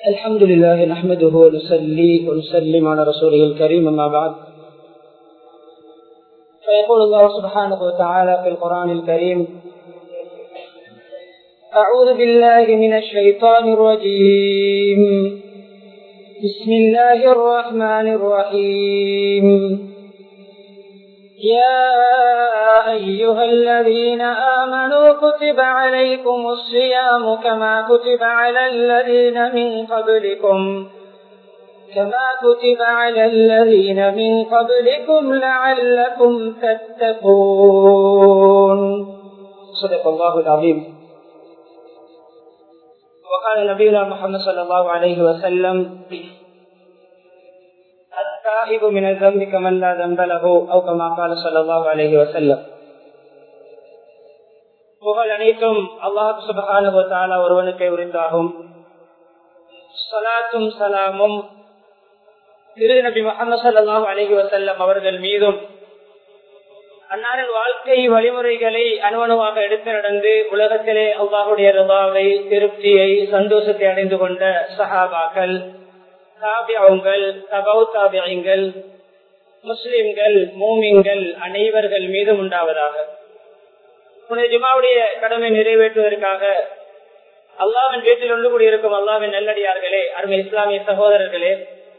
الحمد لله نحمده ونصلي ونسلم على رسوله الكريم أما بعد فيقول الله سبحانه وتعالى في القرآن الكريم أعوذ بالله من الشيطان الرجيم بسم الله الرحمن الرحيم يا أيها الذين آمنوا كتب عليكم الصيام كما كتب على الذين من قبلكم كما كتب على الذين من قبلكم لعلكم تتقون صدق الله العظيم وقال نبينا محمد صلى الله عليه وسلم التائب من الذنب كمن لا ذنب له او كما قال صلى الله عليه وسلم புகழ் அனைத்தும் அல்லாஹ் சுபகான ஒருவனுக்கே உரிந்தாகும் சலாத்தும் சலாமும் திரு நபி முகமது சல்லாஹூ அலஹி வசல்லம் அவர்கள் மீதும் அன்னாரின் வாழ்க்கை வழிமுறைகளை அனுவனுவாக எடுத்து நடந்து உலகத்திலே அல்லாஹுடைய ருபாவை திருப்தியை சந்தோஷத்தை அடைந்து கொண்ட சஹாபாக்கள் தாபியங்கள் தபவு தாபியங்கள் முஸ்லிம்கள் மூமிங்கள் அனைவர்கள் மீதும் உண்டாவதாக புனித ஜுமாவுடைய கடமை நிறைவேற்றுவதற்காக அல்லாவின் வீட்டில் ஒன்று கூடியிருக்கும் அல்லாவின் நல்லடியார்களே அருமை இஸ்லாமிய சகோதரர்களே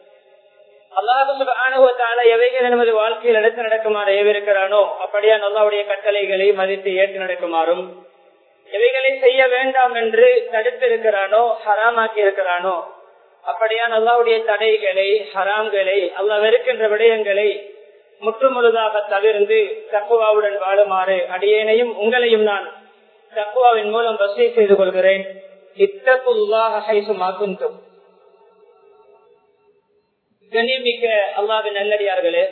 அல்லாஹால எவைகள் நமது வாழ்க்கையில் எடுத்து நடக்குமாறு ஏவிருக்கிறானோ அப்படியா அல்லாவுடைய கட்டளைகளை மதித்து ஏற்று நடக்குமாறும் எவைகளை செய்ய வேண்டாம் என்று தடுத்திருக்கிறானோ ஹராமாக்கி இருக்கிறானோ அப்படியா அல்லாவுடைய தடைகளை ஹராம்களை அல்லா வெறுக்கின்ற விடயங்களை முற்றுமுழுதாக தவிர்ந்து தக்குவாவுடன் வாழுமாறு அடியேனையும் உங்களையும் நான் தக்குவாவின் மூலம் வசதி செய்து கொள்கிறேன் இத்தகுல்லாகும் கண்ணியமிக்க அல்லாவின் நல்லடியார்களே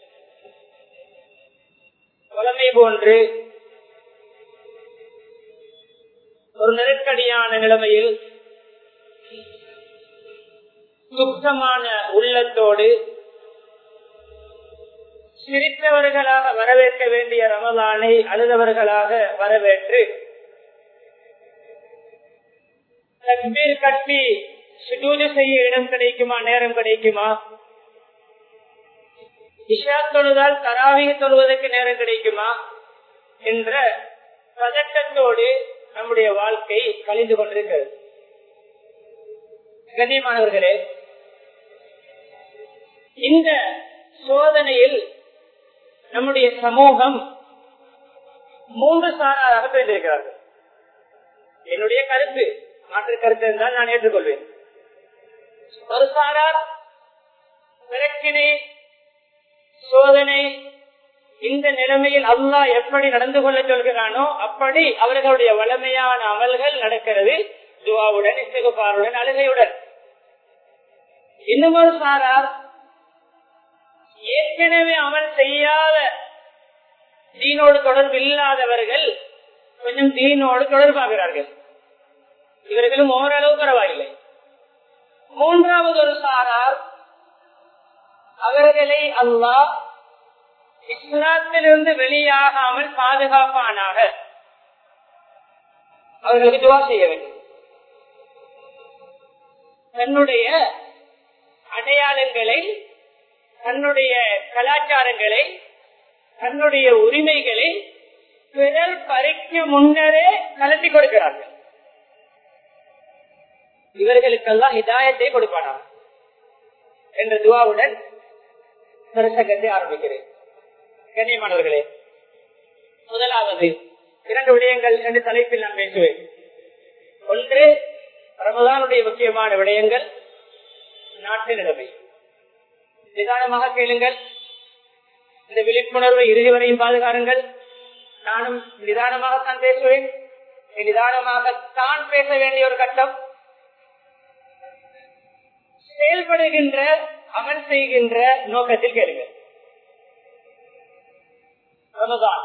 வளமை போன்று ஒரு நெருக்கடியான நிலைமையில் சுத்தமான உள்ளத்தோடு சிரித்தவர்களாக வரவேற்க வேண்டிய ரமலானை அழுதவர்களாக வரவேற்று தக்பீர் கட்டி சுஜூது செய்ய இடம் கிடைக்குமா நேரம் கிடைக்குமா இஷா தொழுதால் தராவிக தொழுவதற்கு நேரம் கிடைக்குமா என்ற பதட்டத்தோடு நம்முடைய வாழ்க்கை கழிந்து கொண்டிருக்கிறது கண்ணியமானவர்களே இந்த சோதனையில் நம்முடைய சமூகம் மூன்று சாராராக பிரிந்திருக்கிறார்கள் என்னுடைய கருத்து மாற்று கருத்து இருந்தால் நான் ஏற்றுக்கொள்வேன் ஒரு சாரார் பிரச்சினை சோதனை இந்த நிலைமையில் அல்லாஹ் எப்படி நடந்து கொள்ள சொல்கிறானோ அப்படி அவர்களுடைய வளமையான அமல்கள் நடக்கிறது துவாவுடன் இசகுபாருடன் அழுகையுடன் இன்னும் ஒரு சாரார் ஏற்கனவே அமல் செய்யாத தீனோடு தொடர்பு இல்லாதவர்கள் கொஞ்சம் தீனோடு தொடர்பாகிறார்கள் இவர்களும் ஓரளவு பரவாயில்லை மூன்றாவது ஒரு சாரார் அவர்களை அல்லாஹ் இஸ்லாத்திலிருந்து வெளியாகாமல் பாதுகாப்பானாக அவர்களுக்கு துவா செய்ய வேண்டும் தன்னுடைய அடையாளங்களை தன்னுடைய கலாச்சாரங்களை தன்னுடைய உரிமைகளை பிறர் பறிக்க முன்னரே கலத்தி கொடுக்கிறார்கள் இவர்களுக்கெல்லாம் ஹிதாயத்தை கொடுப்பானார் என்ற துவாவுடன் பிரசங்கத்தை ஆரம்பிக்கிறேன் கண்ணியமானவர்களே முதலாவது இரண்டு விடயங்கள் இரண்டு தலைப்பில் நான் பேசுவேன் ஒன்று ரமதானுடைய முக்கியமான விடயங்கள் நாட்டு நிலைமை நிதானமாக கேளுங்கள் இந்த விழிப்புணர்வை இறுதி வரையும் பாதுகாருங்கள் நானும் நிதானமாகத்தான் பேசுவேன் நிதானமாகத்தான் பேச வேண்டிய ஒரு கட்டம் செயல்படுகின்ற அமல் செய்கின்ற நோக்கத்தில் கேளுங்கள் ரமதான்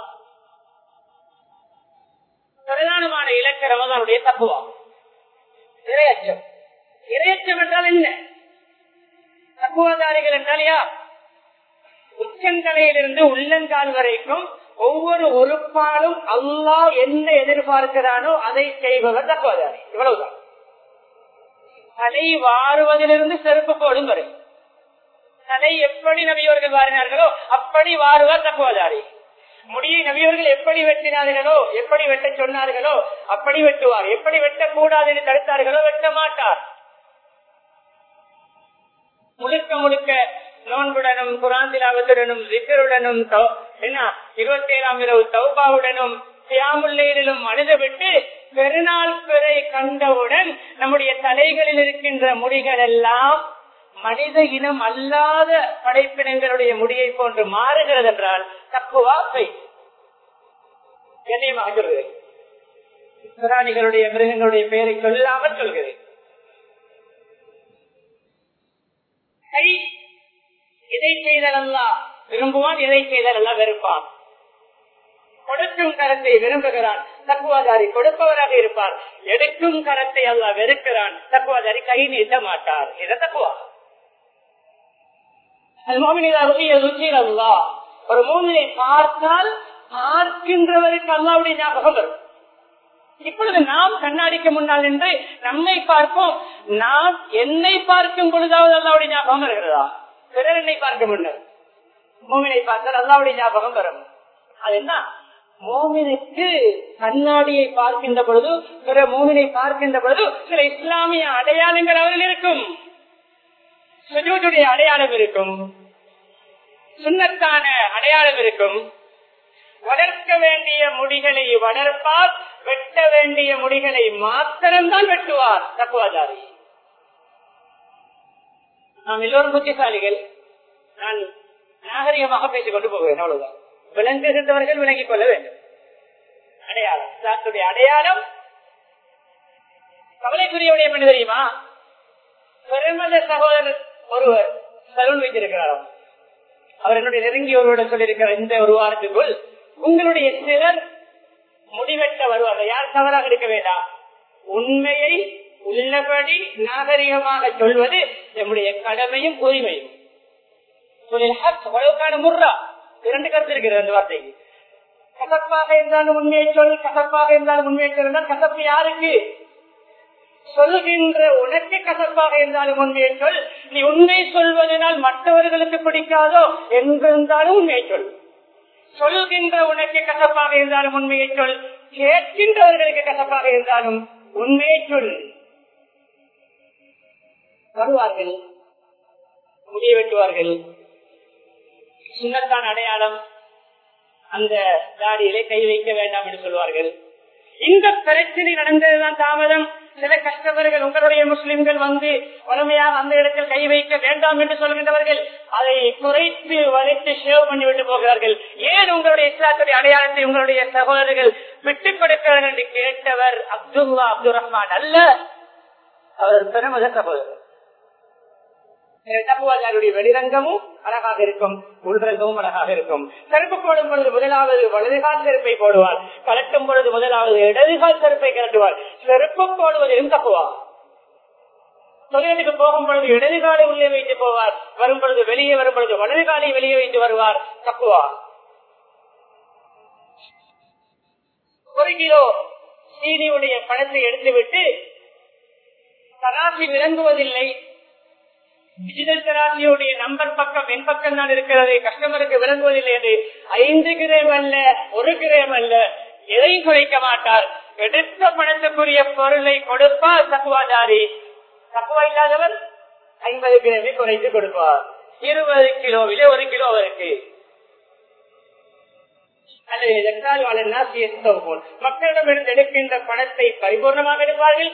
பிரதானமான இலக்க ரமதானுடைய தப்புவா இரையச்சம் இரையச்சம் என்றால் என்ன தப்புவதாரிகள் என்றால் யார் உச்சந்தலையிலிருந்து உள்ளங்கால் வரைக்கும் ஒவ்வொரு உறுப்பாலும் அல்லாஹ் என்ன எதிர்பார்க்கிறானோ அதை செய்பவர் தக்குவதாரி இவ்வளவுதான் தலை வாருவதிலிருந்து செருப்பு போடும் வரை தலை எப்படி நபியவர்கள் வாரினார்களோ அப்படி வாருவார் தக்குவதாரி முடியை நபியவர்கள் எப்படி வெட்டினார்களோ எப்படி வெட்ட சொன்னார்களோ அப்படி வெட்டுவார் எப்படி வெட்டக்கூடாது என்று தடுத்தார்களோ வெட்ட மாட்டார் முழுக்க முழுக்க நோன்புடனும் குராந்திலாவத்துடனும் விக்கருடனும் என்ன இருபத்தி ஏழாம் இரவு தௌபாவுடனும் சியாமுல்லையிலும் மனித விட்டு பெருநாள் பிறை கண்டவுடன் நம்முடைய தலைகளில் இருக்கின்ற முடிகள் எல்லாம் மனித இனம் அல்லாத படைப்பினங்களுடைய முடியை போன்று மாறுகிறது என்றால் தக்குவா பை கண்ணியமாக சொல்கிறேன் பிராணிகளுடைய மிருகங்களுடைய பெயரை சொல்லாமல் சொல்கிறேன் கை இதை செய்தலல்லா விரும்புவான் இதை செய்தலல்லா வெறுப்பான் கொடுக்கும் கரத்தை விரும்புகிறான் தக்குவாதாரி கொடுப்பவராக இருப்பார் எடுக்கும் கரத்தை அல்ல வெறுக்கிறான் தக்குவாதாரி கை நீட்ட மாட்டார் இதை தக்குவா ஒரு மூமினை பார்த்தால் பார்க்கின்றவருக்கு அல்லாவுடைய ஞாபகம் வரும் இப்பொழுது நாம் கண்ணாடிக்கு முன்னால் நின்று நம்மை பார்ப்போம் நாம் என்னை பார்க்கும் பொழுதாவது அல்லாவுடைய ஞாபகம் வருகிறதா பிறர் என்னை பார்க்க முன்னர் மூமினை பார்த்தால் அல்லாவுடைய ஞாபகம் வரும் அது என்ன மோமினுக்கு கண்ணாடியை பார்க்கின்ற பொழுது பிற மோமினை பார்க்கின்ற பொழுது சில இஸ்லாமிய அடையாளங்கள் அவர்கள் இருக்கும் சுஜூதுடைய அடையாளம் இருக்கும் சுண்ணத்தான அடையாளம் இருக்கும் வளர்க்க வேண்டிய முடிகளை வளர்ப்பார் வெட்ட வேண்டிய முடிகளை மாத்திரம்தான் வெட்டுவார் தப்புவாதாரி நாம் எல்லோரும் புத்திசாலிகள் நான் நாகரிகமாக பேசிக் கொண்டு போகிறேன் அவ்வளவுதான் விளங்குகின்றவர்கள் விளங்கிக் கொள்ள வேண்டும் அடையாளம் இஸ்லாத்துடைய அடையாளம் கவலைக்குரியவுடைய என்ன தெரியுமா பெருமத சகோதரர் ஒருவர் சலூன் வைத்திருக்கிறாராம் அவர் என்னுடைய நெருங்கிய ஒருவருடன் சொல்லியிருக்கிறார் இந்த ஒரு வாரத்துக்குள் உங்களுடைய சிலர் முடிவெட்ட வருவார்கள் யார் தவறாக இருக்க வேண்டாம் உண்மையை உள்ளபடி நாகரிகமாக சொல்வது நம்முடைய கடமையும் உரிமையும் முர்ரா இரண்டு கருத்து இருக்கிறது அந்த வார்த்தைக்கு கசப்பாக இருந்தாலும் உண்மையை சொல் கசப்பாக இருந்தாலும் உண்மையை சொன்னால் கசப்பு யாருக்கு சொல்கின்ற உனக்கு கசப்பாக இருந்தாலும் உண்மையை சொல் நீ உண்மை சொல்வதனால் மற்றவர்களுக்கு பிடிக்காதோ என்றிருந்தாலும் உண்மையை சொல் சொல்கின்ற உனக்கு கசப்பாக இருந்தாலும் உண்மையை சொல் கேட்கின்றவர்களுக்கு கசப்பாக இருந்தாலும் உண்மையை சொல் வருவார்கள் முடிய வெட்டுவார்கள் சுண்ணத்தான் அடையாளம் அந்த தாடியிலே கை வைக்க வேண்டாம் என்று சொல்வார்கள் இந்த பிரச்சனை நடந்ததுதான் தாமதம் சில கஷ்டவர்கள் உங்களுடைய முஸ்லிம்கள் வந்து வலிமையாக அந்த இடத்தில் கை வைக்க வேண்டாம் என்று சொல்கின்றவர்கள் அதை குறைத்து வளைத்து ஷேவ் பண்ணி விட்டு போகிறார்கள் ஏன் உங்களுடைய இஸ்லாத்துடைய அடையாளத்தை உங்களுடைய சகோதரர்கள் விட்டுக் கொடுக்கிறார்கள் என்று கேட்டவர் அப்துல்லா அப்துல் ரஹ்மான் அல்ல அவர் பெருமத சகோதரர் தப்புவாதாருடைய வெளிரங்கமும் அழகாக இருக்கும் உள்ரங்கமும் அழகாக இருக்கும் செருப்பு போடும் பொழுது முதலாவது வலதுகால் செருப்பை போடுவார் கலட்டும் பொழுது முதலாவது இடதுகால் செருப்பை கலட்டுவார் செருப்பு போடுவதிலும் தப்புவா தொழிலுக்கு போகும் பொழுது இடதுகாலை உள்ளே வைத்து போவார் வரும் பொழுது வெளியே வரும் பொழுது வலதுகாலை வெளியே வைத்து வருவார் தப்புவா ஒரு கிலோ சீனியுடைய பணத்தை எடுத்துவிட்டு தராசி விளங்குவதில்லை டிஜிட்டல் தெராசியுடைய நம்பர் பக்கம் என் பக்கம் தான் இருக்கிறது கஸ்டமருக்கு விளங்குவதில்லை என்று ஐந்து கிரேம் அல்ல ஒரு கிரேம் அல்ல எதையும் குறைக்க மாட்டார் எடுத்த பணத்துக்குரிய பொருளை கொடுப்பார் தக்குவாதாரி தக்குவா இல்லாதவர் ஐம்பது கிராமை குறைத்து கொடுப்பார் இருபது கிலோவிலே ஒரு கிலோ அவருக்கு மக்களிடமிருந்து எடுக்கின்ற பணத்தை பரிபூர்ணமாக எடுப்பார்கள்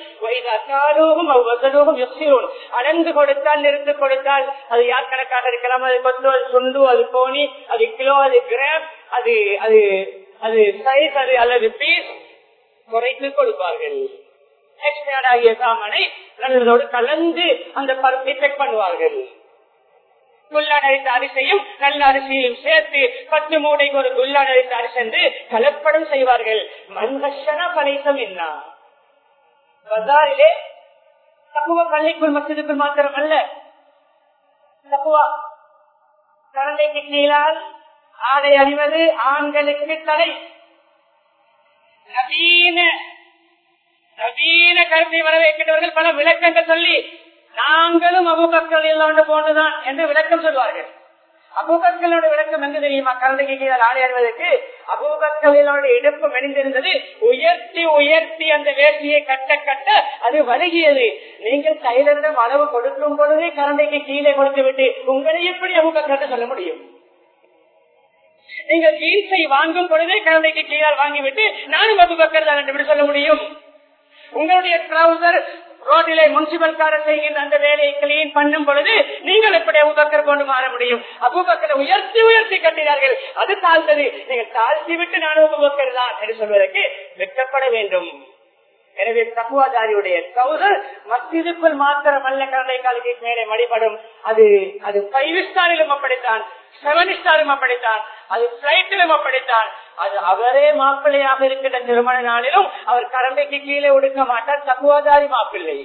அளந்து கொடுத்தால் நிறுத்து கொடுத்தால் அது யார் கணக்காக இருக்கலாம் அது கொத்து அது சுண்டு அது கோணி அது கிலோ அது கிராம் அது அது அது சைஸ் அது அல்லது பீஸ் குறைத்து கொடுப்பார்கள் எக்ஸ்பயர்ட் ஆகிய சாமானை நல்லதோடு கலந்து அந்த பருப்பை செக் பண்ணுவார்கள் குல்லானரித்த அரிசையும் நல்ல அரிசியையும் சேர்த்து பத்து மூடைக்கு ஒரு குல்லானரித்த அரிசி என்று கலப்படம் செய்வார்கள் மண்கஷன பனைசம் என்ன பஜாரிலே தப்புவ பள்ளிக்குள் மசிதுக்குள் மாத்திரம் அல்ல தப்புவா கரண்டைக்கு கீழால் ஆடை அணிவது ஆண்களுக்கு தலை நவீன நவீன கருத்தை வரவேற்கிறவர்கள் பல விளக்கங்கள் சொல்லி நாங்களும் அபுபக்கர் இல்லாண்டு போன்றுதான் என்று விளக்கம் சொல்வார்கள் அபுபக்களோட விளக்கம் எங்க தெரியுமா கரண்டைக்கு கீழே ஆடையாடுவதற்கு அபுபக்களோட இடுப்பு மெனிந்திருந்தது உயர்த்தி உயர்த்தி அந்த வேட்டியை கட்ட கட்ட அது வருகியது நீங்கள் டைலரிடம் அளவு கொடுக்கும் பொழுதே கரண்டைக்கு கீழே கொடுத்து விட்டு உங்களை எப்படி அபுபக்கர் சொல்ல முடியும் நீங்கள் ஜீன்ஸை வாங்கும் பொழுதே கரண்டைக்கு கீழே வாங்கிவிட்டு நானும் அபுபக்கர் தான் என்று சொல்ல முடியும் உங்களுடைய ட்ரௌசர் ரோட்டிலே முனிசிபல் காரர் செய்கின்ற அந்த வேலையை கிளீன் பண்ணும் பொழுது நீங்கள் எப்படி அபுபக்கர் கொண்டு மாற முடியும் அபுபக்கரை உயர்த்தி உயர்த்தி கட்டினார்கள் அது தாழ்ந்தது நீங்கள் தாழ்த்தி விட்டு நானும் அபுபக்கர் தான் என்று சொல்வதற்கு வெட்கப்பட வேண்டும் எனவே தக்குவாதாரியுடைய கவுதல் மத்தியதுக்குள் மாத்திரம் அல்ல கரண்டை காலுக்கு மேலே மடிபடும் அது அது ஃபைவ் ஸ்டாரிலும் அப்படித்தான் செவன் ஸ்டாரும் அப்படித்தான் அது பிளைட்டிலும் அப்படித்தான் அது அவரே மாப்பிள்ளையாக இருக்கின்ற திருமண நாளிலும் அவர் கடமைக்கு கீழே ஒடுக்க மாட்டார் தக்குவாதாரி மாப்பிள்ளை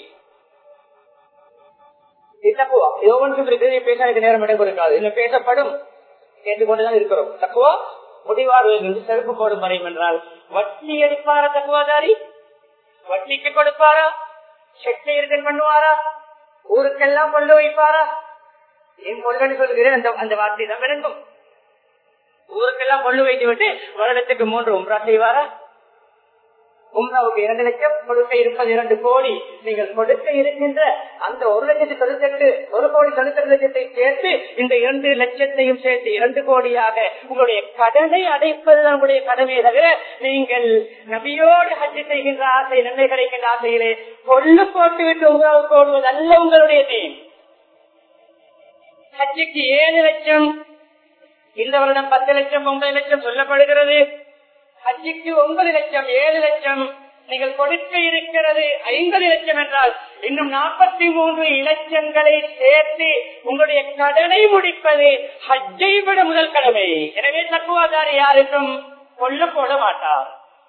பேச நேரம் இடம் கொடுக்காது இன்னும் பேசப்படும் கேட்டுக்கொண்டுதான் இருக்கிறோம் தக்குவா முடிவாடுவதிலிருந்து செருப்பு போடும் வரையும் என்றால் வட்டி அடிப்பாரா தக்குவாதாரி வட்டிக்கு கொடுப்பாரா செட்டை இருக்கன் பண்ணுவாரா ஊருக்கெல்லாம் கொண்டு வைப்பாரா என் கொள்கை சொல்கிறேன் அந்த அந்த வார்த்தை தான் விளங்கும் ஊருக்கெல்லாம் கொண்டு வைத்து விட்டு வருடத்துக்கு மூன்று உம்ரா செய்வாரா உம்ராவுக்கு இரண்டு லட்சம் கொடுக்க இருப்பது இரண்டு கோடி நீங்கள் கொடுக்க இருக்கின்ற அந்த ஒரு லட்சத்தி தொண்ணூத்தி ஒரு கோடி தொண்ணூத்தி லட்சத்தை சேர்த்து இந்த இரண்டு லட்சத்தையும் சேர்த்து இரண்டு கோடியாக உங்களுடைய கடனை அடைப்பது உங்களுடைய கடமையை தவிர நீங்கள் நபியோடு ஹஜ்ஜி செய்கின்ற ஆசை நன்மை கிடைக்கின்ற ஆசையிலே கொள்ளு போட்டு விட்டு உங்களாவுக்கு ஓடுவது அல்ல உங்களுடைய தீம் ஹஜ்ஜிக்கு ஏழு லட்சம் இந்த வருடம் பத்து லட்சம் ஒன்பது லட்சம் சொல்லப்படுகிறது ஹஜ்ஜிக்கு ஒன்பது லட்சம் ஏழு லட்சம் நீங்கள் கொடுக்க இருக்கிறது ஐம்பது லட்சம் என்றால் இன்னும் நாற்பத்தி மூன்று இலட்சங்களை சேர்த்து உங்களுடைய கடனை முடிப்பது ஹஜ்ஜை விட முதல் கடமை எனவே தக்குவாதாரி யாருக்கும் கொல்ல போட மாட்டார்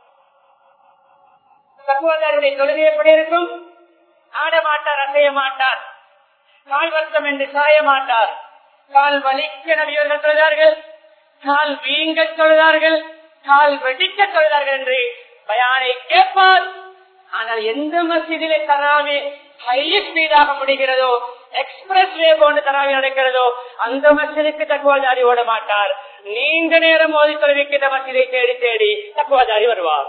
தக்குவாதாருடைய தொழுகை எப்படி இருக்கும் ஆட மாட்டார் அசைய மாட்டார் கால் வருத்தம் என்று சாய மாட்டார் கால் வலிக்க நபியவர்கள் தொழுதார்கள் கால் வீங்க தொழுதார்கள் கால் வெடிக்க தொழுதார்கள் என்று பயானை கேட்பார் ஆனால் எந்த மசிதிலே தராவே ஹை ஸ்பீடாக முடிகிறதோ எக்ஸ்பிரஸ் வே போன்று தராவி நடக்கிறதோ அந்த மசிதுக்கு தக்குவாதாரி ஓட மாட்டார் நீண்ட நேரம் மோதி தொலைவிக்கிற மசிதை தேடி தேடி தக்குவாதாரி வருவார்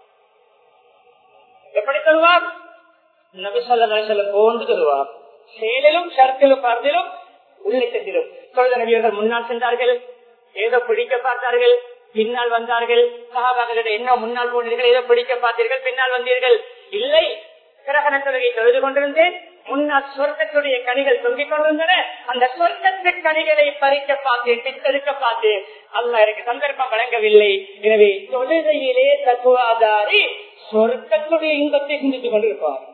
எப்படி சொல்வார் நபி சொல்ல போன்று சொல்லுவார் செயலிலும் ஷர்த்திலும் பரதிலும் உள்ளிட்டத்திலும் தொழுத நபியர்கள் முன்னால் சென்றார்கள் ஏதோ பிடிக்க பார்த்தார்கள் பின்னால் வந்தார்கள் சகாபாக்களிடம் என்ன முன்னால் போனீர்கள் ஏதோ பிடிக்க பார்த்தீர்கள் பின்னால் வந்தீர்கள் இல்லை கிரகண தொழுகை தொழுது கொண்டிருந்தேன் முன்னால் சொர்க்கத்துடைய கனிகள் தொங்கிக் கொண்டிருந்தன அந்த சொர்க்கத்து கனிகளை பறிக்க பார்த்தேன் பித்தெடுக்க பார்த்தேன் அல்ல எனக்கு சந்தர்ப்பம் வழங்கவில்லை எனவே தொழுகையிலே தத்துவாதாரி சொர்க்கத்துடைய இன்பத்தை சிந்தித்துக் கொண்டிருப்பார்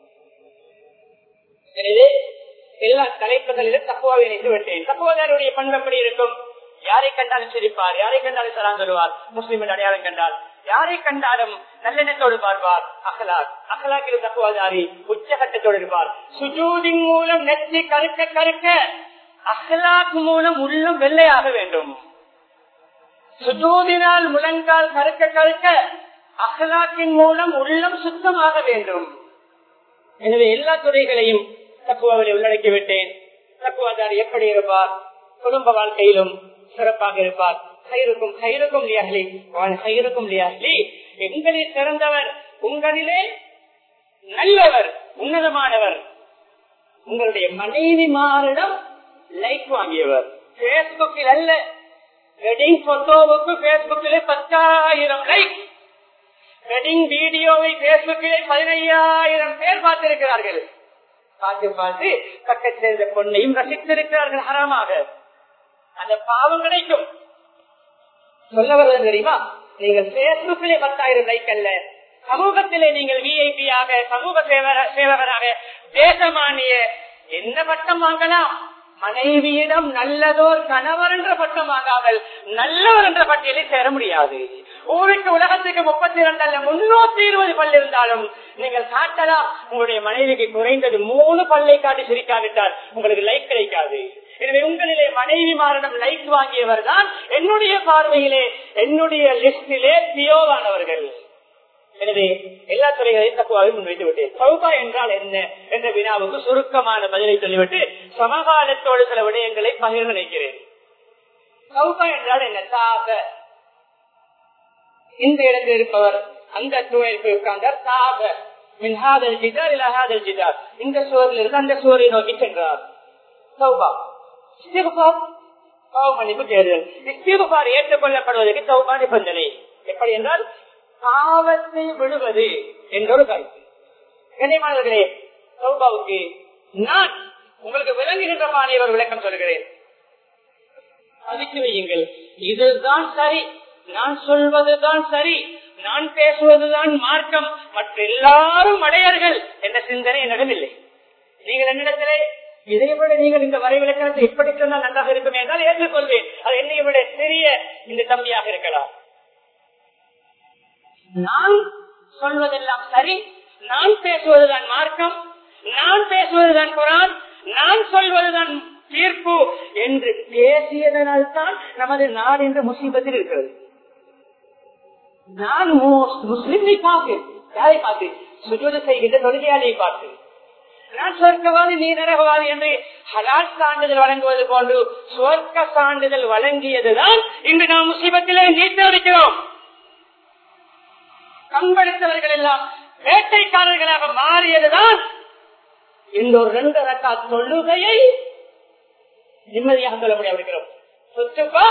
எனவே எல்லா தலைப்புகளிலும் தப்புவாவை நினைத்து விட்டேன் தப்புவதாருடைய பண்பு எப்படி இருக்கும் யாரை கண்டாலும் சிரிப்பார் யாரை கண்டாலும் சலாம் சொல்லுவார் முஸ்லிமின் அடையாளம் கண்டால் யாரை கண்டாலும் நல்லெண்ணத்தோடு பார்ப்பார் அகலாக் அகலாக்கில் தப்புவாதாரி உச்சகட்டத்தோடு இருப்பார் சுஜூதின் மூலம் நெற்றி கருக்க கருக்க அகலாக் மூலம் உள்ளம் வெள்ளையாக வேண்டும் சுஜூதினால் முழங்கால் கருக்க கருக்க அகலாக்கின் மூலம் உள்ளம் சுத்தமாக வேண்டும் எனவே எல்லா துறைகளையும் தக்குவாவில் உள்ளடக்கி விட்டேன் தக்குவாதார் எப்படி இருப்பார் குடும்ப வாழ்க்கையிலும் சிறப்பாக இருப்பார் கயிறுக்கும் கயிறுக்கும் லியாகலி கயிறுக்கும் லியாகலி எங்களில் சிறந்தவர் உங்களிலே நல்லவர் உன்னதமானவர் உங்களுடைய மனைவி மாரிடம் லைக் வாங்கியவர் பேஸ்புக்கில் அல்ல வெட்டிங் போட்டோவுக்கு பேஸ்புக்கிலே பத்தாயிரம் லைக் வெட்டிங் வீடியோவை பேஸ்புக்கிலே பதினையாயிரம் பேர் பார்த்திருக்கிறார்கள் பார்த்து பார்த்து பக்க சேர்ந்த பொண்ணையும் ரசித்திருக்கிறார்கள் ஹரமாக அந்த பாவம் கிடைக்கும் சொல்ல வருவது தெரியுமா நீங்கள் பேஸ்புக்கிலே பத்தாயிரம் லைக் அல்ல சமூகத்திலே நீங்கள் விஐபி ஆக சமூக சேவகராக தேசமானிய என்ன பட்டம் வாங்கலாம் மனைவியிடம் நல்லதோர் கணவர் என்ற பட்டம் வாங்காமல் நல்லவர் என்ற பட்டியலில் சேர முடியாது ஊருக்கு உலகத்துக்கு முப்பத்தி இரண்டு அல்ல முன்னூத்தி இருபது பல் இருந்தாலும் நீங்கள் காட்டலாம் உங்களுடைய மனைவிக்கு குறைந்தது மூணு பல்லை காட்டி சிரிக்காவிட்டால் உங்களுக்கு லைக் கிடைக்காது எனவே உங்களிலே மனைவி மாறிடம் லைக் வாங்கியவர் தான் என்னுடைய பார்வையிலே என்னுடைய லிஸ்டிலே பியோவானவர்கள் எனவே எல்லா துறைகளையும் தக்குவாவை முன்வைத்து விட்டேன் சௌபா என்றால் என்ன என்ற வினாவுக்கு சுருக்கமான பதிலை சொல்லிவிட்டு சமகாலத்தோடு சில விடயங்களை பகிர்ந்து நினைக்கிறேன் சௌபா என்றால் என்ன சாப இந்த இடத்தில் இருப்பவர் அந்த சூழல் போய் உட்கார்ந்தார் சாப மின்ஹாதல் ஜிதார் இலஹாதல் ஜிதார் இந்த சுவரில் இருந்து அந்த சுவரை நோக்கி சென்றார் சௌபா இஸ்திகுபார் பாவ மன்னிப்பு தேடுதல் இஸ்திகுபார் ஏற்றுக்கொள்ளப்படுவதற்கு சௌபா நிபந்தனை எப்படி என்றால் பாவத்தை விடுவது என்ற ஒரு கருத்து கண்ணியமானவர்களே சௌபாவுக்கு நான் உங்களுக்கு விளங்குகின்ற மாதிரி ஒரு விளக்கம் சொல்கிறேன் அதுக்கு வையுங்கள் இதுதான் சரி நான் சொல்வதுதான் சரி நான் பேசுவதுதான் மார்க்கம் மற்ற எல்லாரும் அடையர்கள் என்ற சிந்தனை என்னிடம் இல்லை நீங்கள் என்னிடத்திலே இதை விட நீங்கள் இந்த வரை விளக்கணத்தை இப்படி சொன்னால் நன்றாக இருக்கும் என்றால் ஏற்றுக்கொள்வேன் அது என்னை விட சிறிய இந்த தம்பியாக இருக்கலாம் நான் சொல்வதெல்லாம் சரி நான் பேசுவதுதான் மார்க்கம் நான் பேசுவதுதான் குரான் நான் சொல்வதுதான் தீர்ப்பு என்று பேசியதனால் தான் நமது நாடு என்ற முசீபத்தில் இருக்கிறது நான் முஸ்லிமை பார்த்து யாரை பார்த்து சுஜோது செய்கின்ற தொழுகையாளியை பார்த்து நான் சொர்க்கவாதி நீ நரகவாதி என்று ஹலால் சான்றிதழ் வழங்குவது போன்று சொர்க்க சான்றிதழ் வழங்கியதுதான் இன்று நாம் முசீபத்திலே நீட்டடிக்கிறோம் கண்படுத்தவர்கள் எல்லாம் வேட்டைக்காரர்களாக மாறியதுதான் இந்த ஒரு ரெண்டு ரக்கா தொழுகையை நிம்மதியாக சொல்ல முடியாது சொத்துப்பா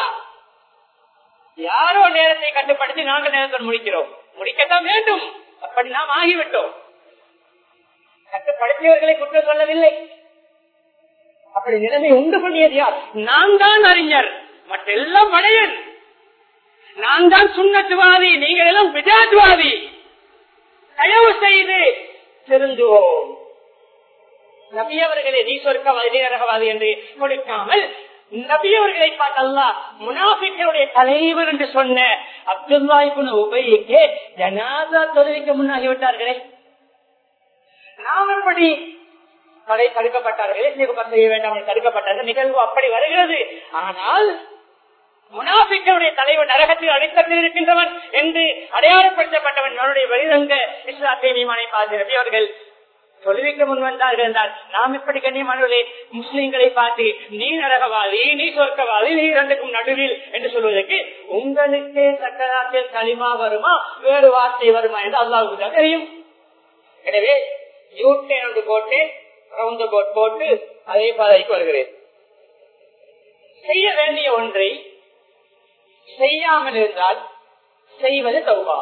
யாரோ நேரத்தை கட்டுப்படுத்தி நாங்கள் நேரத்தில் முடிக்கிறோம் முடிக்கத்தான் வேண்டும் அப்படி நாம் ஆகிவிட்டோம் கட்டுப்படுத்தியவர்களை குற்றம் சொல்லவில்லை அப்படி நிலைமை உண்டு பண்ணியது யார் நான் தான் அறிஞர் மற்றெல்லாம் மடையன் நான் தான் சுண்ணத்துவாதி நீங்கள் எல்லாம் விஜாத்துவாதி தயவு செய்து திருந்துவோம் நபியவர்களே நீ சொர்க்கவாதி நரகவாதி என்று கொடுக்காமல் நபியவர்களை பார்த்தல்லா முனாபிக்களுடைய தலைவர் என்று சொன்ன அப்துல்லாய்புன் உபயோகிக்க ஜனாதா தொழுவிக்க முன்னாகிவிட்டார்களே நாம் எப்படி தடை தடுக்கப்பட்டார்களே செய்ய வேண்டாம் தடுக்கப்பட்டார்கள் நிகழ்வு அப்படி வருகிறது ஆனால் முனாபிக்களுடைய தலைவர் நரகத்தில் அடித்தத்தில் இருக்கின்றவன் என்று அடையாளப்படுத்தப்பட்டவன் அவருடைய வெளிரங்க இஸ்லாத்திய விமானை பார்த்து அவர்கள் தொழுவிக்க முன் வந்தார்கள் என்றால் நாம் எப்படி கண்ணியமானவர்களே முஸ்லிம்களை பார்த்து நீ நரகவாதி நீ சொர்க்கவாதி நீ இரண்டுக்கும் நடுவில் என்று சொல்வதற்கு உங்களுக்கே சக்கராத்தில் களிமா வருமா வேறு வார்த்தை வருமா என்று அல்லாவுக்கு தான் தெரியும் எனவே யூட்டேன் ஒன்று போட்டு ரவுண்ட் போட் போட்டு அதே பாதைக்கு வருகிறேன் செய்ய வேண்டிய ஒன்றை செய்யாமல் இருந்தால் செய்வது தௌபா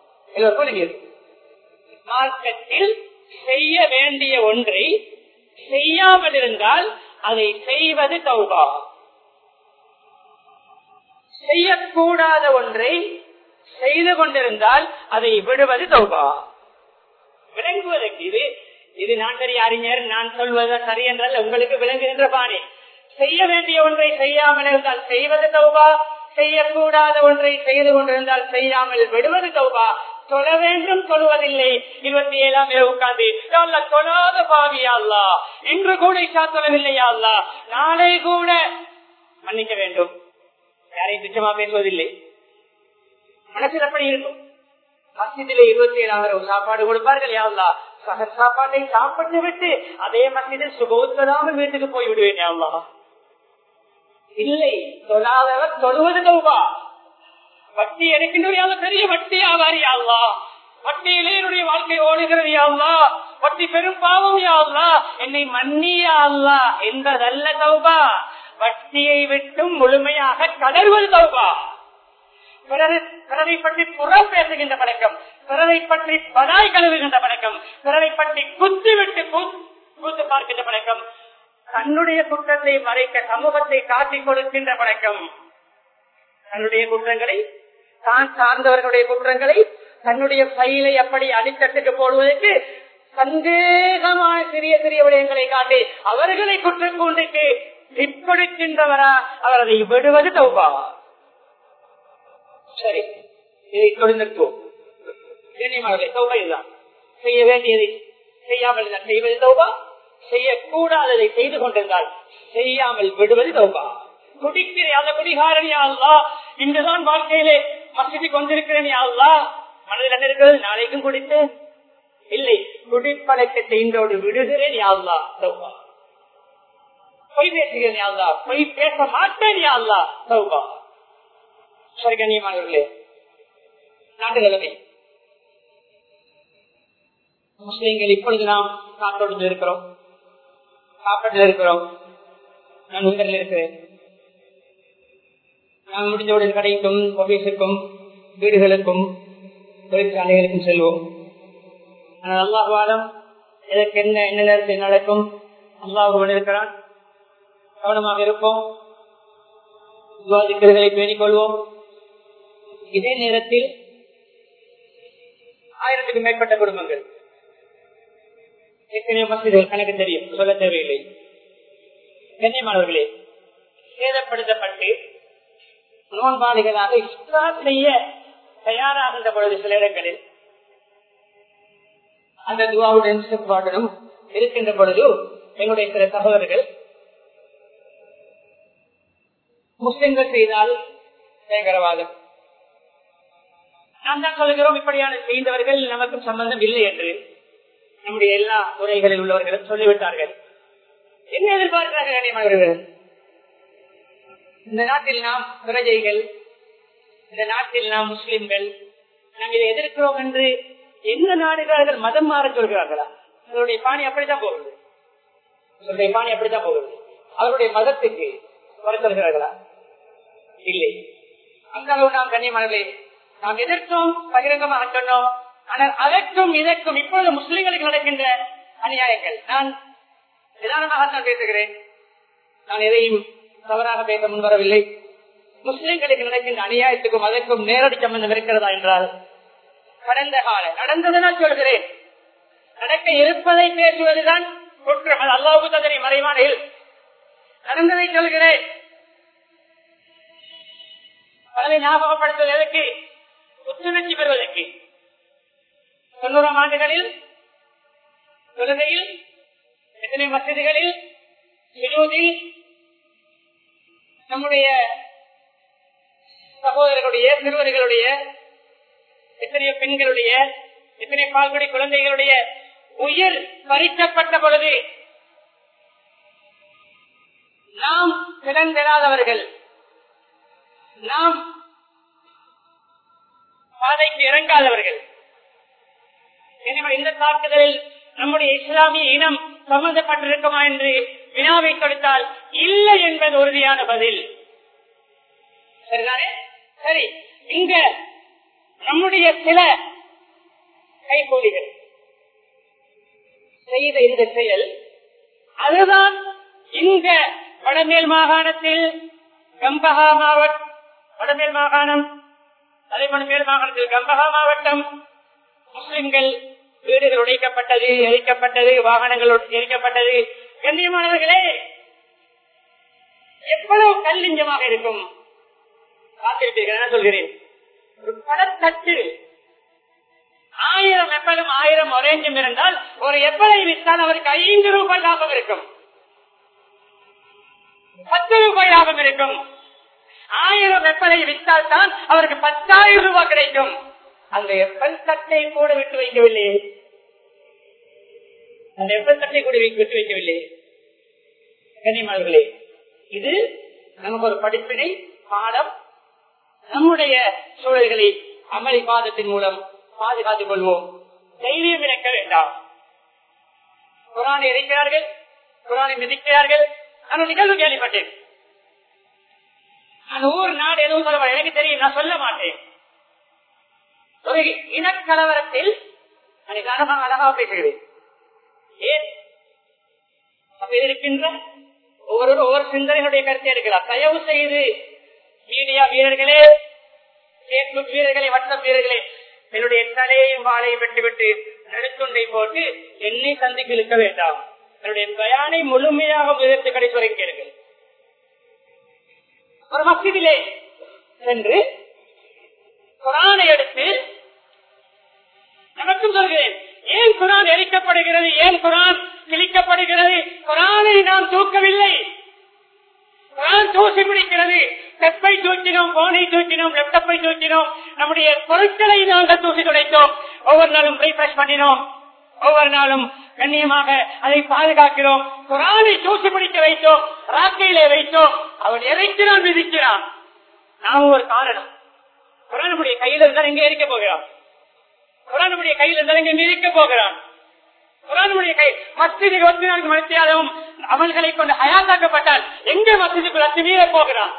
மார்க்கத்தில் செய்ய வேண்டிய ஒன்றை செய்யாமல் இருந்தால் அதை செய்வது தௌபா செய்யக்கூடாத ஒன்றை செய்து கொண்டிருந்தால் அதை விடுவது தௌபா விளங்குவதற்கு இது இது நான் சரி அறிஞர் நான் சொல்வது சரி என்றால் உங்களுக்கு விளங்குகின்ற பாணி செய்ய வேண்டிய ஒன்றை செய்யாமல் இருந்தால் செய்வது தௌபா செய்யக்கூடாத ஒன்றை செய்து கொண்டிருந்தால் செய்யாமல் விடுவது தௌபா தொழ வேண்டும் தொழுவதில்லை இருபத்தி ஏழாம் இரவு உட்கார்ந்து தொழாத பாவியா அல்லா இன்று கூட இஷா தொழவில்லையா அல்லா நாளை கூட மன்னிக்க வேண்டும் யாரையும் துச்சமா பேசுவதில்லை மனசில் அப்படி இருக்கும் மசிதில இருபத்தி ஏழாம் இரவு சாப்பாடு கொடுப்பார்கள் யாவ்லா சகர் சாப்பாட்டை சாப்பிட்டு விட்டு அதே மசிதில் சுகோத்தராமல் வீட்டுக்கு போய் விடுவேன் யாவ்லா இல்லை தொழாதவர் தொழுவது தௌபா வட்டி எடுக்கின்ற பெரிய வட்டி ஆவாரி யாழ்லா வட்டியிலே என்னுடைய வாழ்க்கை ஓடுகிறது யாழ்லா வட்டி பெரும் பாவம் யாழ்லா என்னை மன்னியா அல்லா என்பதல்ல தௌபா வட்டியை விட்டும் முழுமையாக கதறுவது தௌபா பிறரை பற்றி புறம் பேசுகின்ற பழக்கம் பிறரை பற்றி பதாய் கழுவுகின்ற பழக்கம் பிறரை பற்றி குத்து விட்டு கூத்து பார்க்கின்ற பழக்கம் தன்னுடைய குற்றத்தை மறைக்க சமூகத்தை காட்டிக் கொடுக்கின்ற பழக்கம் தன்னுடைய குற்றங்களை தான் சார்ந்தவர்களுடைய குற்றங்களை தன்னுடைய பயிலை அப்படி அடித்தட்டுக்கு போடுவதற்கு சந்தேகமான சிறிய சிறிய விடயங்களை காட்டி அவர்களை குற்றம் கொண்டுக்கு பிற்படுக்கின்றவரா அவர் அதை விடுவது தௌபா சரி இதை தொழில்நுட்பம் தௌபா இதுதான் செய்ய வேண்டியதை செய்யாமல் செய்வது தௌபா செய்யக்கூடாததை செய்து கொண்டிருந்தால் செய்யாமல் விடுவது தௌபா குடிக்கிறேன் அந்த குடிகாரன் யாழ்லா இன்றுதான் வாழ்க்கையிலே மசிதி கொண்டிருக்கிறேன் யாழ்லா மனதில் என்ன இருக்கிறது நாளைக்கும் குடித்தேன் இல்லை குடிப்பழக்கத்தை இன்றோடு விடுகிறேன் யாழ்லா சௌபா பொய் பேசுகிறேன் யாழ்லா பொய் பேச மாட்டேன் யாழ்லா சௌபா சரி கண்ணியமானவர்களே நாட்டு நிலைமை முஸ்லீம்கள் இப்பொழுது நாம் காத்தோட்டத்தில் இருக்கிறோம் காப்பட்டில் இருக்கிறோம் நான் உங்களில் இருக்கிறேன் நாம் முடிந்தவுடன் கடைக்கும் ஆபீஸுக்கும் வீடுகளுக்கும் தொழிற்சாலைகளுக்கும் செல்வோம் ஆனால் அல்லாஹ்வாதம் இதற்கு என்ன என்ன நேரத்தில் நடக்கும் அல்லாஹுவன் இருக்கிறான் கவனமாக இருப்போம் விவாதிக்கிறதை பேணிக் கொள்வோம் இதே நேரத்தில் ஆயிரத்துக்கும் மேற்பட்ட குடும்பங்கள் எத்தனையோ மசிதர்கள் கணக்கு தெரியும் சொல்ல தேவையில்லை கண்ணியமானவர்களே சேதப்படுத்தப்பட்டு நோன்பாளிகளாக இஸ்லா செய்ய தயாராகின்ற பொழுது சில இடங்களில் அந்த துவாவுடன் பாடலும் இருக்கின்ற பொழுது எங்களுடைய சில சகோதரர்கள் முஸ்லிம்கள் செய்தால் பயங்கரவாதம் நாம் தான் சொல்கிறோம் இப்படியான செய்தவர்கள் நமக்கும் சம்பந்தம் இல்லை என்று நம்முடைய எல்லா துறைகளில் உள்ளவர்களும் சொல்லிவிட்டார்கள் என்ன எதிர்பார்க்கிறார்கள் கண்ணியமானவர்கள் இந்த நாட்டில் நாம் பிரஜைகள் இந்த நாட்டில் நாம் முஸ்லிம்கள் நாம் இதை எதிர்க்கிறோம் என்று எந்த நாடுகாரர்கள் மதம் மாற சொல்கிறார்களா அவருடைய பாணி அப்படித்தான் போகுது அவருடைய பாணி அப்படித்தான் போகுது அவருடைய மதத்துக்கு வர சொல்கிறார்களா இல்லை அந்த அளவு நாம் கண்ணியமானவர்களே நாம் எதிர்த்தோம் பகிரங்கமாக சொன்னோம் ஆனால் அதற்கும் இதற்கும் இப்பொழுது முஸ்லிம்களுக்கு நடக்கின்ற அநியாயங்கள் நான் நிதானமாக தான் பேசுகிறேன் நான் எதையும் தவறாக பேச முன்வரவில்லை முஸ்லிம்களுக்கு நடக்கின்ற அநியாயத்துக்கும் அதற்கும் நேரடி சம்பந்தம் இருக்கிறதா என்றால் கடந்த கால நடந்ததை நான் சொல்கிறேன் நடக்க இருப்பதை பேசுவதுதான் குற்றம் அது அல்லாவுக்கு தந்தனை மறைவானையில் நடந்ததை சொல்கிறேன் அதை ஞாபகப்படுத்துவது எதற்கு புத்துணர்ச்சி பெறுவதற்கு தொண்ணூறாம் ஆண்டுகளில் தொழுகையில் எத்தனை மசிதிகளில் சுஜூதில் நம்முடைய சகோதரர்களுடைய சிறுவர்களுடைய எத்தனையோ பெண்களுடைய எத்தனை பால்குடி குழந்தைகளுடைய உயிர் பறிக்கப்பட்ட பொழுது நாம் திறந்திராதவர்கள் நாம் பாதைக்கு இறங்காதவர்கள் எனவே இந்த தாக்குதலில் நம்முடைய இஸ்லாமிய இனம் சம்பந்தப்பட்டிருக்குமா என்று வினாவை கொடுத்தால் இல்லை என்பது உறுதியான பதில் சரிதானே சரி இங்க நம்முடைய சில கைகூலிகள் செய்த இந்த செயல் அதுதான் இந்த வடமேல் மாகாணத்தில் கம்பஹா மாவட்டம் வடமேல் மாகாணம் அதே போல மேல் மாகாணத்தில் கம்பஹா மாவட்டம் முஸ்லிம்கள் வீடுகள் உடைக்கப்பட்டது எரிக்கப்பட்டது வாகனங்கள் எரிக்கப்பட்டது கண்ணியமானவர்களே எவ்வளவு கல்லிஞ்சமாக இருக்கும் காத்திருப்பீர்கள் என்ன சொல்கிறேன் ஒரு படத்தட்டு ஆயிரம் எப்பலும் ஆயிரம் ஒரேஞ்சும் இருந்தால் ஒரு எப்பலை விற்றால் அவருக்கு ஐந்து ரூபாய் லாபம் இருக்கும் பத்து ரூபாய் லாபம் இருக்கும் ஆயிரம் வெப்பலை விற்றால் தான் அவருக்கு பத்தாயிரம் ரூபாய் கிடைக்கும் அந்த எப்பல் தட்டை கூட விட்டு வைக்கவில்லை அந்த எப்பல் தட்டை கூட விட்டு வைக்கவில்லை கனிமர்களே இது நமக்கு ஒரு படிப்பினை பாடம் நம்முடைய சூழல்களை அமளி பாதத்தின் மூலம் பாதுகாத்துக் கொள்வோம் தைரியம் இழக்க வேண்டாம் குரானை இறைக்கிறார்கள் குரானை மிதிக்கிறார்கள் நான் நிகழ்வு கேள்விப்பட்டேன் அந்த ஊர் நாடு எதுவும் சொல்ல எனக்கு தெரியும் நான் சொல்ல மாட்டேன் ஒரு இனக்கலவரத்தில் நிதானமாக அழகாக பேசுகிறேன் ஏன் அப்ப இருக்கின்ற ஒவ்வொரு ஒவ்வொரு சிந்தனைகளுடைய கருத்தை எடுக்கிறார் தயவு செய்து மீடியா வீரர்களே பேஸ்புக் வீரர்களே வாட்ஸ்அப் வீரர்களே என்னுடைய தலையையும் வாழையும் விட்டுவிட்டு நடுத்துண்டை போட்டு என்னை சந்திக்கு இழுக்க வேண்டாம் என்னுடைய பயானை முழுமையாக உயர்த்து கடைசி வரை கேளுங்கள் ஒரு மசிதிலே சென்று குரானை எடுத்து நமக்கும் சொல்கிறேன் ஏன் குரான் எரிக்கப்படுகிறது ஏன் குரான் கிழிக்கப்படுகிறது குரானை நாம் தூக்கவில்லை குரான் தூசி பிடிக்கிறது ஸ்டெப்பை தூக்கினோம் போனை தூக்கினோம் லேப்டாப்பை தூக்கினோம் நம்முடைய பொருட்களை நாங்கள் தூக்கி துடைத்தோம் ஒவ்வொரு நாளும் ரீஃப்ரெஷ் பண்ணினோம் ஒவ்வொரு நாளும் கண்ணியமாக அதை பாதுகாக்கிறோம் குரானை தூசி பிடிக்க வைத்தோம் ராக்கையிலே வைத்தோம் அவன் இறைக்கிறான் விதிக்கிறான் நாம் ஒரு காரணம் குரானுடைய கையில் இருந்தால் எங்கே இருக்க போகிறான் குரானுடைய கையில் இருந்தால் எங்கே மிதிக்க போகிறான் குரானுடைய கை மஸ்ஜிது இருபத்தி நான்கு மணித்தியாலும் அமல்களை கொண்டு ஹயாத்தாக்கப்பட்டால் எங்கே மஸ்ஜிதுக்குள் அத்துமீற போகிறான்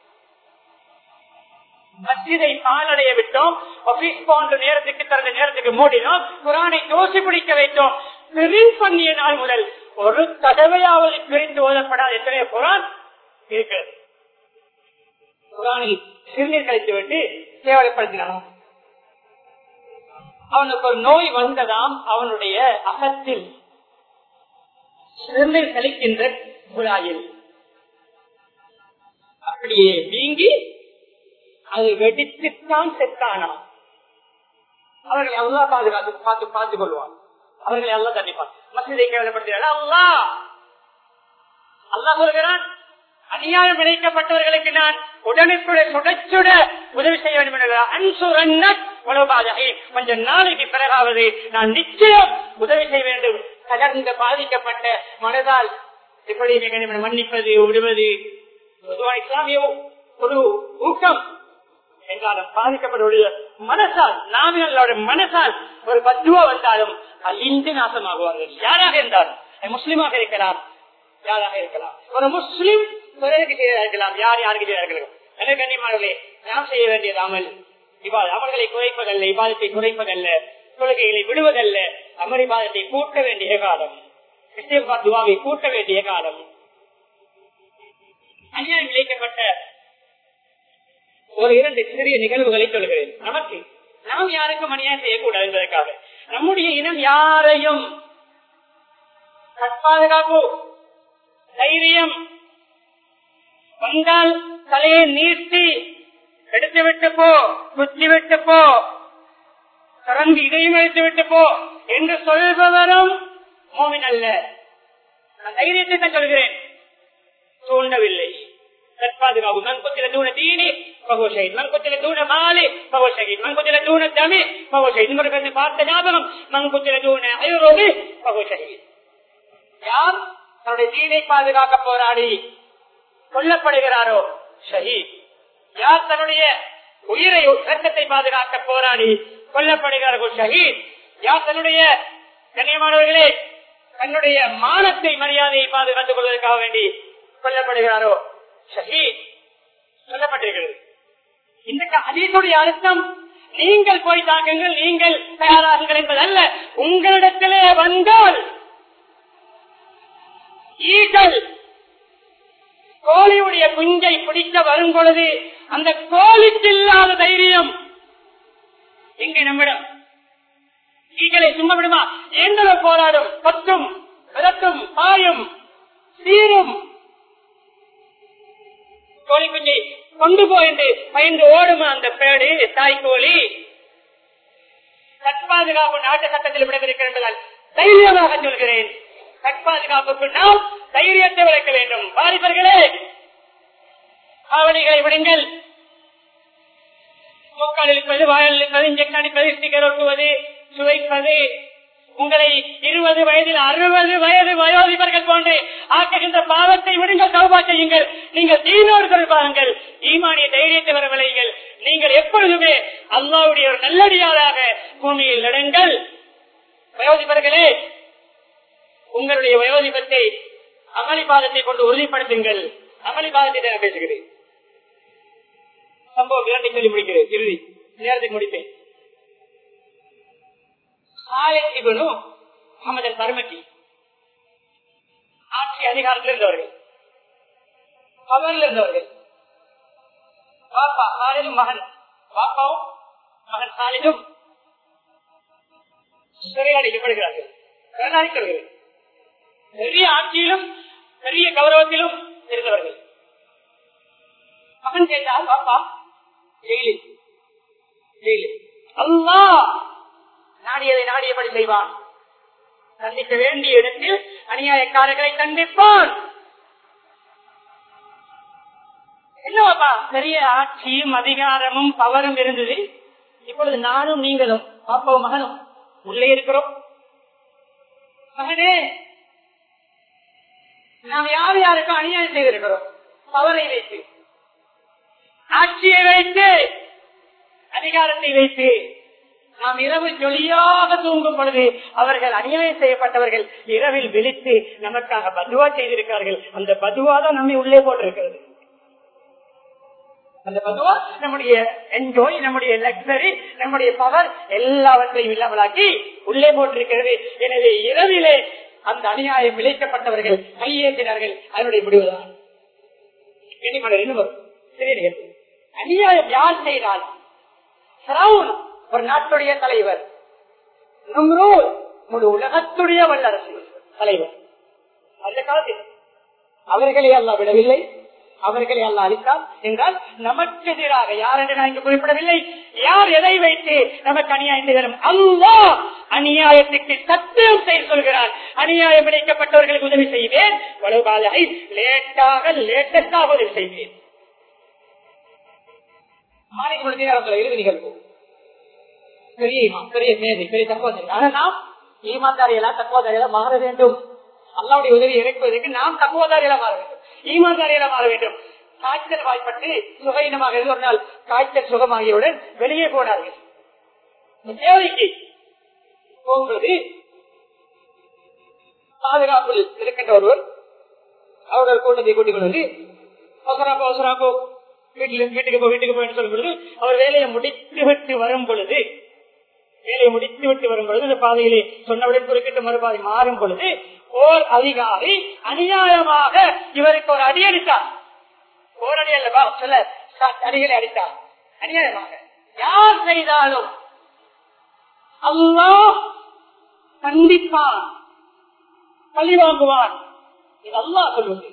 மஸ்ஜிதை பாலடைய விட்டோம் ஆபீஸ் போன்ற நேரத்துக்கு திறந்த நேரத்துக்கு மூடினோம் குரானை தோசி பிடிக்க வைத்தோம் பிரிண்ட் பண்ணிய நாள் முதல் ஒரு தடவையாவது பிரிந்து ஓதப்படாத எத்தனையோ குரான் இருக்கிறது குரானில் சிறுநீர் கழித்து விட்டு சேவலைப்படுத்தினான் அவனுக்கு ஒரு நோய் வந்ததாம் அவனுடைய அகத்தில் சிறுநீர் கழிக்கின்ற குழாயில் அப்படியே வீங்கி அது வெடித்துத்தான் செத்தானாம் அவர்களை அல்லா பாதுகாத்து பார்த்து பார்த்துக் கொள்வான் அவர்களை அல்லா தண்டிப்பான் மசிதை கேவலப்படுத்துகிறார் அல்லா அல்லா சொல்கிறான் அநியாயம் விளைக்கப்பட்டவர்களுக்கு நான் உடனுக்குடன் சுடச்சுட உதவி செய்ய வேண்டும் என்கிறார் அன்சுரன்ன உலகாதகை கொஞ்சம் நாளைக்கு பிறகாவது நான் நிச்சயம் உதவி செய்ய வேண்டும் தகர்ந்த பாதிக்கப்பட்ட மனதால் எப்படி மிக மன்னிப்பது விடுவது பொதுவாக இஸ்லாமிய ஒரு ஊக்கம் என்றாலும் பாதிக்கப்பட்ட மனசால் நாமினோட மனசால் ஒரு பத்துவா வந்தாலும் அழிந்து நாசமாகுவார்கள் யாராக இருந்தாலும் முஸ்லிமாக இருக்கலாம் யாராக இருக்கலாம் ஒரு முஸ்லிம் பிறருக்கு செய்ததாக இருக்கலாம் யார் யாருக்கு செய்தார்கள் எனவே கண்ணியமானவர்களே நாம் செய்ய வேண்டியது அமல் இவ்வாறு அமல்களை குறைப்பதல்ல இவ்வாதத்தை குறைப்பதல்ல தொழுகைகளை விடுவதல்ல அமர் இபாதத்தை கூட்ட வேண்டிய காலம் துவாவை கூட்ட வேண்டிய காலம் அநியாயம் விளைக்கப்பட்ட ஒரு இரண்டு சிறிய நிகழ்வுகளை சொல்கிறேன் நமக்கு நாம் யாருக்கும் அநியாயம் செய்யக்கூடாது என்பதற்காக நம்முடைய இனம் யாரையும் பாதுகாப்பு தைரியம் வந்தால் தலையை நீட்டி எடுத்து விட்டு போ குத்தி விட்டு போ திறந்து இதையும் எடுத்து விட்டு போ என்று சொல்பவரும் மோமின் அல்ல நான் தைரியத்தை தான் சொல்கிறேன் தூண்டவில்லை பாதுகாப்பு மண் குத்தில தூண தீனி பகோ ஷஹீத் மண் குத்தில தூண மாலி பகோ ஷஹீத் மண் குத்தில தூண தமி பகோ ஷஹீத் உங்களுக்கு பார்த்த ஞாபகம் மண் குத்தில தூண ஐரோடு பகோ ஷஹீத் யார் தன்னுடைய தீனை பாதுகாக்க போராடி கொல்லப்படுகிறாரோ ஷஹீத் யார் தன்னுடைய உயிரை ரத்தத்தை பாதுகாக்க போராடி கொல்லப்படுகிறாரோ ஷஹீத் யார் தன்னுடைய கண்ணியமானவர்களே தன்னுடைய மானத்தை மரியாதையை பாதுகாத்துக் கொள்வதற்காக வேண்டி கொல்லப்படுகிறாரோ ஷஹீத் சொல்லப்பட்டிருக்கிறது இந்த அதீசுடைய அர்த்தம் நீங்கள் போய் தாக்குங்கள் நீங்கள் தயாராகுங்கள் என்பதல்ல உங்களிடத்திலே வந்தால் ஈகள் கோழியுடைய குஞ்சை பிடிக்க வரும் பொழுது அந்த கோழிக்கு இல்லாத தைரியம் இங்கே நம்மிடம் ஈகளை சும்மா விடுமா எங்களை போராடும் பத்தும் விரட்டும் பாயும் சீரும் கோழி குஞ்சை கொண்டு போயிட்டு பயந்து ஓடுமா அந்த பேடு தாய் கோழி தற்பாதுகாப்பு நாட்டு சட்டத்தில் விடவிருக்கிறது என்பதால் தைரியமாக சொல்கிறேன் தற்பாதுகாப்புக்கு நாம் தைரியத்தை வளர்க்க வேண்டும் வாலிபர்களே ஆவணிகளை விடுங்கள் முக்கால் இழுப்பது வாயல் இழுப்பது இன்ஜெக்ஷன் அடிப்பது ஸ்டிக்கர் ஒட்டுவது சுவைப்பது உங்களை இருபது வயதில் அறுபது வயது வயோதிபர்கள் போன்று ஆக்குகின்ற பாவத்தை விடுங்கள் சௌபா செய்யுங்கள் நீங்கள் தீனோடு தொடர்பாங்கள் ஈமானிய தைரியத்தை வர விளையுங்கள் நீங்கள் எப்பொழுதுமே அல்லாவுடைய ஒரு நல்லடியாராக பூமியில் நடங்கள் வயோதிபர்களே உங்களுடைய வயோதிபத்தை அமளிபாதத்தை கொண்டு உறுதிப்படுத்துங்கள் அமளிபாதத்தை நான் பேசுகிறேன் சம்பவம் இரண்டை சொல்லி முடிக்கிறேன் இறுதி நேரத்துக்கு முடிப்பேன் முகமது பர்மட்டி ஆட்சி அதிகாரத்தில் இருந்தவர்கள் பவரில் இருந்தவர்கள் பாப்பா சாலிதும் மகன் பாப்பாவும் மகன் சாலிதும் சிறையாடிக்கப்படுகிறார்கள் கருணாதிக்கிறார்கள் பெரிய ஆட்சியிலும் பெரிய கௌரவத்திலும் இருந்தவர்கள் மகன் கேட்டால் பாப்பா ஜெயிலில் ஜெயிலில் அல்லா நாடியதை நாடியபடி செய்வான் சந்திக்க வேண்டிய இடத்தில் அநியாயக்காரர்களை கண்டிப்பான் என்னவாப்பா பெரிய ஆட்சியும் அதிகாரமும் பவரும் இருந்தது இப்பொழுது நானும் நீங்களும் பாப்பாவும் மகனும் உள்ளே இருக்கிறோம் மகனே நாம் யார் யாருக்கும் அநியாயம் செய்திருக்கிறோம் பவரை வைத்து ஆட்சியை வைத்து அதிகாரத்தை வைத்து நாம் இரவு ஜொலியாக தூங்கும் பொழுது அவர்கள் அநியாயம் செய்யப்பட்டவர்கள் இரவில் விழித்து நமக்காக பதுவா செய்திருக்கிறார்கள் அந்த பதுவா தான் நம்மை உள்ளே போட்டிருக்கிறது அந்த பதுவா நம்முடைய என்ஜாய் நம்முடைய லக்ஸரி நம்முடைய பவர் எல்லாவற்றையும் இல்லாமலாக்கி உள்ளே போட்டிருக்கிறது எனவே இரவிலே அந்த அநியாயம் விளைக்கப்பட்டவர்கள் கையேற்றினார்கள் அதனுடைய முடிவுதான் சிறியர்கள் அநியாயம் யார் செய்தால் ஒரு நாட்டுடைய தலைவர் முழு உலகத்துடைய வல்லரசு தலைவர் அந்த காலத்தில் அவர்களே அல்ல விடவில்லை அவர்களை அல்ல அளித்தார் என்றால் நமக்கு எதிராக யார் என்று நான் இங்கு குறிப்பிடவில்லை யார் எதை வைத்து நமக்கு அநியாயம் செய்தாலும் அல்லா அநியாயத்துக்கு சத்தியம் செய்து சொல்கிறார் அநியாயம் இணைக்கப்பட்டவர்களுக்கு உதவி செய்வேன் வலுபாதை லேட்டாக லேட்டஸ்டாக உதவி செய்வேன் மாநில இறுதி நிகழ்வு பெரிய பெரிய மேதை பெரிய தக்கோதரி ஆனா நாம் ஈமாந்தாரியலா தக்கோதாரியலா மாற வேண்டும் அல்லாவுடைய உதவி இறக்குவதற்கு நாம் தக்குவதாரியில மாற வேண்டும் ஈமான்தாரியில மாற வேண்டும் காய்ச்சல் வாய்ப்பட்டு சுகையினமாக இருந்து ஒரு நாள் காய்ச்சல் சுகமாகியவுடன் வெளியே போனார்கள் தேவைக்கு போகும்போது பாதுகாப்பில் இருக்கின்ற ஒருவர் அவர்கள் கூட்டத்தை கூட்டிக் கொண்டு வந்து அவசராப்போ அவசராப்போ வீட்டில் வீட்டுக்கு போ வீட்டுக்கு போய் சொல்லும் பொழுது அவர் வேலையை முடித்து விட்டு வரும் பொழுது வேலையை முடித்து விட்டு வரும் பொழுது இந்த பாதையிலே சொன்னவுடன் குறுக்கிட்டு மறுபாதை மாறும் பொழுது ஓர் அதிகாரி அநியாயமாக இவருக்கு ஒரு அடி அடித்தார் ஓர் அடி அல்லவா சில அடிகளை அடித்தார் அநியாயமாக யார் செய்தாலும் அல்லா கண்டிப்பான் பழி வாங்குவான் இது அல்லா சொல்வது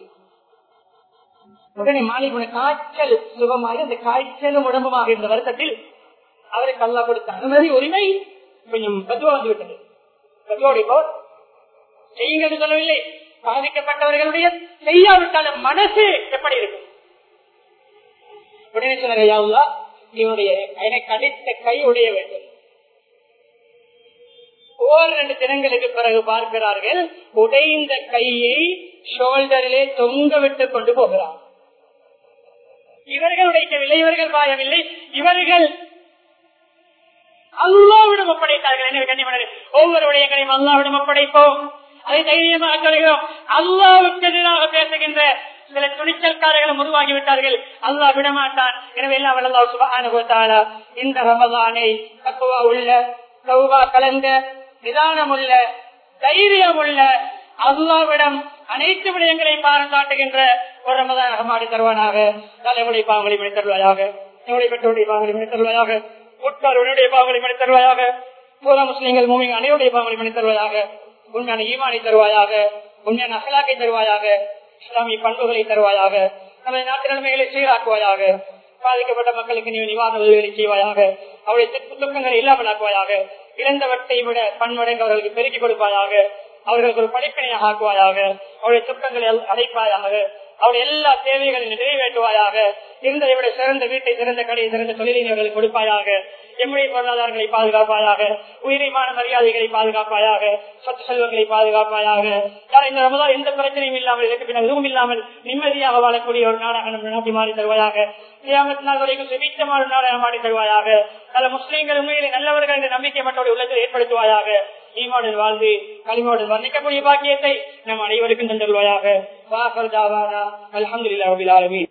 உடனே மாலிகுண காய்ச்சல் சுகமாக அந்த காய்ச்சலும் உடம்புமாக இருந்த வருத்தத்தில் அவருக்கு அல்லா கொடுத்த அனுமதி உரிமை கொஞ்சம் பதுவா வந்து விட்டது பதுவோடைய போர் செய்யுங்கள் சொல்லவில்லை பாதிக்கப்பட்டவர்களுடைய செய்யாவிட்டாலும் மனசு எப்படி இருக்கும் உடனே சொன்னார் இவனுடைய எனக்கு அடித்த கை உடைய வேண்டும் ஓர் ரெண்டு தினங்களுக்கு பிறகு பார்க்கிறார்கள் உடைந்த கையை ஷோல்டரிலே தொங்க விட்டு கொண்டு போகிறார் இவர்கள் உடைக்கவில்லை இவர்கள் பாயவில்லை இவர்கள் அல்லாவிடம் ஒப்படைத்தார்கள் எனவே கண்ணியமனர் ஒவ்வொரு விடயங்களையும் அல்லாவிடம் ஒப்படைப்போம் அதை தைரியமாக சொல்கிறோம் அல்லாவுக்கு எதிராக பேசுகின்ற சில துணிச்சல்காரர்களும் உருவாகிவிட்டார்கள் அல்லாஹ் விடமாட்டான் எனவே எல்லாம் வல்லா சுபானுபவத்தாலா இந்த ரமதானை தக்குவா உள்ள சௌபா கலந்த நிதானம் உள்ள தைரியம் உள்ள அல்லாவிடம் அனைத்து விடயங்களையும் பாராட்டுகின்ற ஒரு ரமதானாக மாறி தருவானாக தலைமுறை பாவங்களை மணி தருவாயாக என்னுடைய பெற்றோருடைய பாவங்களை மணி தருவாயாக உட்காருடைய பாவங்களை மணி தருவாயாக பூரா முஸ்லீம்கள் மூமிங்க அனைவருடைய பாவங்களை மணி தருவாயாக உண்மையான ஈமானை தருவாயாக உண்மையான அகலாக்கை தருவாயாக இஸ்லாமிய பண்புகளை தருவாயாக நமது நாட்டு நிலைமைகளை சீராக்குவாயாக பாதிக்கப்பட்ட மக்களுக்கு நீ நிவாரண உதவிகளை செய்வாயாக அவருடைய துக்கங்களை இல்லாமல் ஆக்குவாயாக இழந்தவற்றை விட பன்மடங்கு அவர்களுக்கு பெருக்கி கொடுப்பாயாக அவர்களுக்கு ஒரு படிப்பினையாக ஆக்குவாயாக அவருடைய துக்கங்களை அழைப்பாயாக அவருடைய எல்லா தேவைகளையும் நிறைவேற்றுவாயாக இருந்ததை விட சிறந்த வீட்டை சிறந்த கடையை சிறந்த தொழிலை அவர்களுக்கு கொடுப்பாயாக எம்முடைய பொருளாதாரங்களை பாதுகாப்பாயாக உயிரிமான மரியாதைகளை பாதுகாப்பாயாக சொத்து செல்வங்களை பாதுகாப்பாயாக இந்த ரமதான் எந்த பிரச்சனையும் இல்லாமல் இதற்கு பின்னர் எதுவும் இல்லாமல் நிம்மதியாக வாழக்கூடிய ஒரு நாடாக நம்ம நாட்டி மாறி தருவாயாக நாள் வரைக்கும் சுபீச்சமான ஒரு நாடாக மாறி தருவாயாக நல்ல முஸ்லீம்கள் உண்மையிலே நல்லவர்கள் என்ற நம்பிக்கை மற்றவருடைய உள்ளத்தில் ஏற்படுத்துவாயாக ஈமாவுடன் வாழ்ந்து களிமாவுடன் வர்ணிக்கக்கூடிய பாக்கியத்தை நம் அனைவருக்கும் தந்துள்வாயாக வாசல் தாவானா அலமதுல்லா